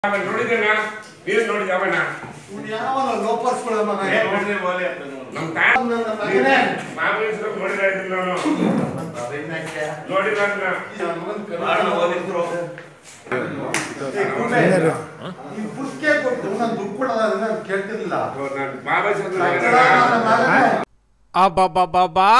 ಅವನ್ ನೋಡಿದನ ನೀನ್ ನೋಡಿದ ಅವನ ಇವ್ನು ಯಾವನ ಲೋಪರ್ಸ್ಗಳ ಮಗ ನಮ್ ತಾತ ನನ್ನ ಮಗನೇ ಮಾಮೂಲಿ ಹೆಸ್ರು ನೋಡಿದ ಇದ್ದಿಲ್ಲ ನಾನು ಅದನ್ನಕ್ಕೆ ನೋಡಿದ ಅದನ್ನ ನನ್ನ ಮಗನ್ ಕರ್ನಾಟಕ ಏ, ಕುಂಬೆ, ನೀನ್ ಪುಸ್ತಕ ಕೊಟ್ಟು ನಾನು ದುಡ್ಡು ಕೊಡೋದ ನಾನು ಕೇಳ್ತಿರ್ಲಿಲ್ಲ ನಾನು ಬಾಬಾ ಹೆಸ್ರು ಕಚ್ಚಡ ನನ್ನ ಮಗನೇ. ಅಬ್ಬಬ್ಬಬ್ಬಾ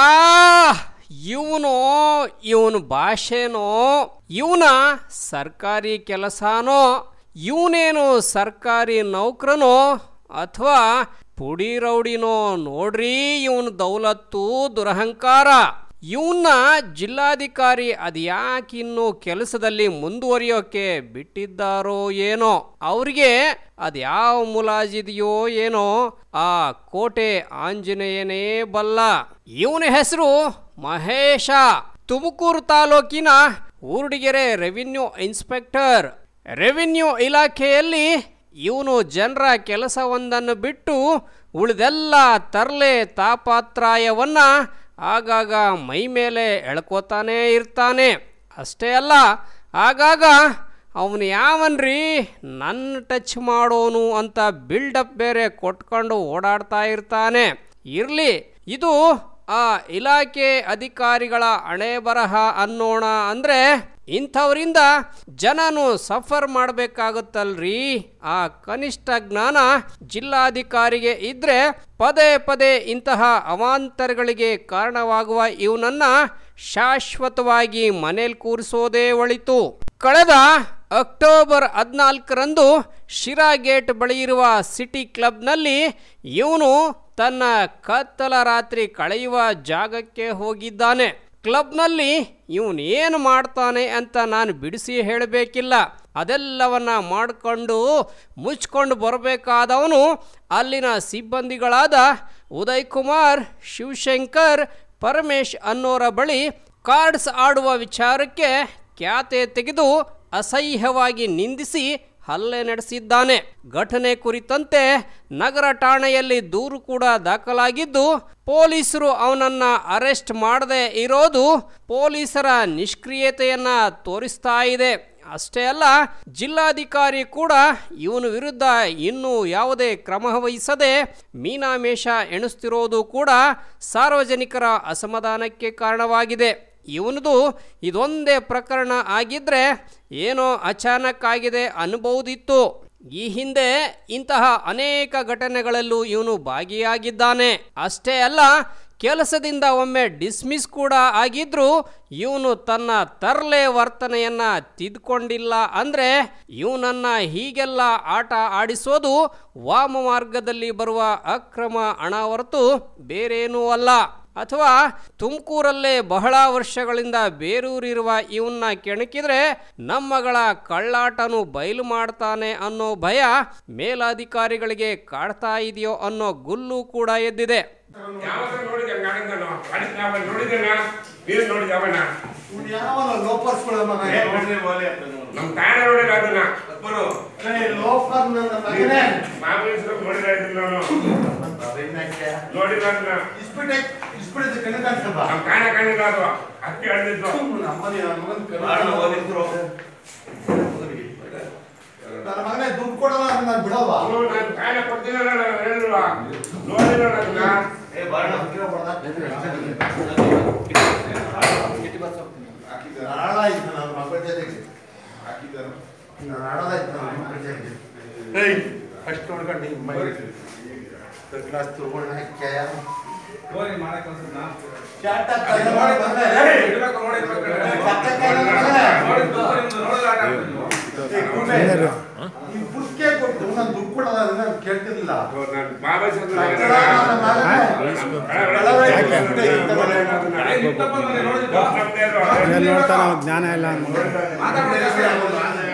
ಇವನು ಇವನು ಭಾಷೆನೋ ಇವನ ಸರ್ಕಾರಿ ಕೆಲಸನೋ ಇವನೇನು ಸರ್ಕಾರಿ ನೌಕರನೋ ಅಥವಾ ಪುಡಿ ರೌಡಿನೋ ನೋಡ್ರಿ ಇವನು ದೌಲತ್ತು ದುರಹಂಕಾರ ಇವನ್ನ ಜಿಲ್ಲಾಧಿಕಾರಿ ಅದ್ಯಾಕೆ ಇನ್ನು ಕೆಲಸದಲ್ಲಿ ಮುಂದುವರಿಯೋಕೆ ಬಿಟ್ಟಿದ್ದಾರೋ ಏನೋ ಅವ್ರಿಗೆ ಅದ್ಯಾವ ಮುಲಾಜಿದೆಯೋ ಏನೋ ಆ ಕೋಟೆ ಆಂಜನೇಯನೇ ಬಲ್ಲ ಇವನ ಹೆಸರು ಮಹೇಶ ತುಮಕೂರು ತಾಲೂಕಿನ ಊರ್ಡಿಗೆರೆ ರೆವಿನ್ಯೂ ಇನ್ಸ್ಪೆಕ್ಟರ್ ರೆವಿನ್ಯೂ ಇಲಾಖೆಯಲ್ಲಿ ಇವನು ಜನರ ಕೆಲಸವೊಂದನ್ನು ಬಿಟ್ಟು ಉಳಿದೆಲ್ಲ ತರಲೆ ತಾಪಾತ್ರಾಯವನ್ನ ಆಗಾಗ ಮೈ ಮೇಲೆ ಎಳ್ಕೋತಾನೇ ಇರ್ತಾನೆ ಅಷ್ಟೇ ಅಲ್ಲ ಆಗಾಗ ಅವನು ಯಾವನ್ರಿ ನನ್ನ ಟಚ್ ಮಾಡೋನು ಅಂತ ಬಿಲ್ಡಪ್ ಬೇರೆ ಕೊಟ್ಕೊಂಡು ಓಡಾಡ್ತಾ ಇರ್ತಾನೆ ಇರಲಿ ಇದು ಆ ಇಲಾಖೆ ಅಧಿಕಾರಿಗಳ ಹಣೆ ಬರಹ ಅನ್ನೋಣ ಅಂದರೆ ಇಂಥವರಿಂದ ಜನನು ಸಫರ್ ಮಾಡಬೇಕಾಗುತ್ತಲ್ರಿ ಆ ಕನಿಷ್ಠ ಜ್ಞಾನ ಜಿಲ್ಲಾಧಿಕಾರಿಗೆ ಇದ್ರೆ ಪದೇ ಪದೇ ಇಂತಹ ಅವಾಂತರಗಳಿಗೆ ಕಾರಣವಾಗುವ ಇವನನ್ನ ಶಾಶ್ವತವಾಗಿ ಮನೇಲಿ ಕೂರಿಸೋದೇ ಒಳಿತು ಕಳೆದ ಅಕ್ಟೋಬರ್ ಹದಿನಾಲ್ಕರಂದು ಶಿರಾ ಗೇಟ್ ಬಳಿ ಇರುವ ಸಿಟಿ ಕ್ಲಬ್ನಲ್ಲಿ ಇವನು ತನ್ನ ಕತ್ತಲ ರಾತ್ರಿ ಕಳೆಯುವ ಜಾಗಕ್ಕೆ ಹೋಗಿದ್ದಾನೆ ಕ್ಲಬ್ನಲ್ಲಿ ಇವನು ಏನು ಮಾಡ್ತಾನೆ ಅಂತ ನಾನು ಬಿಡಿಸಿ ಹೇಳಬೇಕಿಲ್ಲ ಅದೆಲ್ಲವನ್ನ ಮಾಡಿಕೊಂಡು ಮುಚ್ಕೊಂಡು ಬರಬೇಕಾದವನು ಅಲ್ಲಿನ ಸಿಬ್ಬಂದಿಗಳಾದ ಉದಯ್ ಕುಮಾರ್ ಶಿವಶಂಕರ್ ಪರಮೇಶ್ ಅನ್ನೋರ ಬಳಿ ಕಾರ್ಡ್ಸ್ ಆಡುವ ವಿಚಾರಕ್ಕೆ ಖ್ಯಾತೆ ತೆಗೆದು ಅಸಹ್ಯವಾಗಿ ನಿಂದಿಸಿ ಹಲ್ಲೆ ನಡೆಸಿದ್ದಾನೆ ಘಟನೆ ಕುರಿತಂತೆ ನಗರ ಠಾಣೆಯಲ್ಲಿ ದೂರು ಕೂಡ ದಾಖಲಾಗಿದ್ದು ಪೊಲೀಸರು ಅವನನ್ನ ಅರೆಸ್ಟ್ ಮಾಡದೆ ಇರೋದು ಪೊಲೀಸರ ನಿಷ್ಕ್ರಿಯತೆಯನ್ನ ತೋರಿಸ್ತಾ ಇದೆ ಅಷ್ಟೇ ಅಲ್ಲ ಜಿಲ್ಲಾಧಿಕಾರಿ ಕೂಡ ಇವನ ವಿರುದ್ಧ ಇನ್ನೂ ಯಾವುದೇ ಕ್ರಮ ವಹಿಸದೆ ಮೀನಾಮೇಷ ಎಣಿಸ್ತಿರೋದು ಕೂಡ ಸಾರ್ವಜನಿಕರ ಅಸಮಾಧಾನಕ್ಕೆ ಕಾರಣವಾಗಿದೆ ಇವನದು ಇದೊಂದೇ ಪ್ರಕರಣ ಆಗಿದ್ರೆ ಏನೋ ಅಚಾನಕ್ ಆಗಿದೆ ಅನ್ಬಹುದಿತ್ತು ಈ ಹಿಂದೆ ಇಂತಹ ಅನೇಕ ಘಟನೆಗಳಲ್ಲೂ ಇವನು ಭಾಗಿಯಾಗಿದ್ದಾನೆ ಅಷ್ಟೇ ಅಲ್ಲ ಕೆಲಸದಿಂದ ಒಮ್ಮೆ ಡಿಸ್ಮಿಸ್ ಕೂಡ ಆಗಿದ್ರೂ ಇವನು ತನ್ನ ತರ್ಲೆ ವರ್ತನೆಯನ್ನ ತಿದ್ಕೊಂಡಿಲ್ಲ ಅಂದ್ರೆ ಇವನನ್ನ ಹೀಗೆಲ್ಲ ಆಟ ಆಡಿಸೋದು ವಾಮ ಮಾರ್ಗದಲ್ಲಿ ಬರುವ ಅಕ್ರಮ ಹಣ ಹೊರತು ಬೇರೇನೂ ಅಲ್ಲ ಅಥವಾ ತುಮಕೂರಲ್ಲೇ ಬಹಳ ವರ್ಷಗಳಿಂದ ಬೇರೂರಿರುವ ಇವನ್ನ ಕೆಣಕಿದ್ರೆ ನಮ್ಮಗಳ ಕಳ್ಳಾಟನು ಬಯಲು ಮಾಡ್ತಾನೆ ಅನ್ನೋ ಭಯ ಮೇಲಾಧಿಕಾರಿಗಳಿಗೆ ಕಾಡ್ತಾ ಇದೆಯೋ ಅನ್ನೋ ಗುಲ್ಲು ಕೂಡ ಎದ್ದಿದೆ ಯಾವಾಗ ನೋಡಿದ ಹಂಗಾಡಿದ ನಾನು ಅಡಿಗೆ ಅವನ್ ನೋಡಿದನ ನೀನ್ ನೋಡಿದ ಅವನ ಇವ್ನು ಯಾವನ ಲೋಪರ್ಸ್ಗಳ ಮಗ ನಮ್ ತಾತ ನೋಡಿದ ಅದನ್ನ ಏ, ಲೋಫರ್ ನನ್ನ ಮಗನೇ ಮಾಮೂಲಿ ಹೆಸ್ರು ನೋಡಿದ ಇದ್ದಿಲ್ಲ ನಾನು ಅದನ್ನಕ್ಕೆ ನೋಡಿದ ಅದನ್ನ ಇಸ್ಬಿಟ್ಟೆ ಇಸ್ಬಿಟ್ಟಿದ್ದು ಕಣ್ಣು ಕಾಣಿಸಲ್ಲ ನಮ್ ಕಾಣ ಕಾಣಿಲ್ಲ ಅದು ಅಕ್ಕಿ ಹಳ್ಳಿದ್ದು ನಮ್ಮನೆ ನನ್ನ ಮಗನ್ ಕರ್ನಾಟಕ ನನ್ನ ಮಗನೇ ದುಡ್ಡು ಕೊಡಲ್ಲ ಅಂದ್ರೆ ನಾನು ಬಿಡಲ್ವಾ ಅವನು ನಾನು ಕಾಣ ಕೊಡ್ತೀನಲ್ಲ ನಾನು ಹೇಳಿಲ್ವಾ ನೋಡಿಲ್ಲ ಅದನ್ನ ನಾಳಾಯ್ತು ನನ್ನ ಮಕ್ಕಳ ಜೊತೆಗೆ ನಾಳಾಯ್ತು ನನ್ನ ಮಕ್ಕಳ ಜೊತೆಗೆ ಏಯ್ ಅಷ್ಟು ನೋಡ್ಕೊಂಡು ಹಿಂಗೆ ಮೈ ಕ್ಲಾಸ್ ತಗೊಂಡು ಹಾಕ್ಯ ಚಾಟ ಕೈಲ ಮಾಡಿ ಬಂದೆ ಕತ್ತೆ ಕೈಲ ಬಂದೆ ಏ, ಕುಂಬೆ, ನೀನ್ ಪುಸ್ತಕ ಕೊಟ್ಟು ನಾನು ದುಡ್ಡು ಕೊಡೋದ ನಾನು ಕೇಳ್ತಿರ್ಲಿಲ್ಲ ನಾನು ಬಾಬಾ ಹೆಸ್ರು ಕಚ್ಚಡ ನನ್ನ ಮಗನೇ. ನೋಡ್ತಾ ನಾವು ಜ್ಞಾನ ಇಲ್ಲ ಅನ್ನೋದು. ಮಾತಾಡ್ಬೇಡಿ.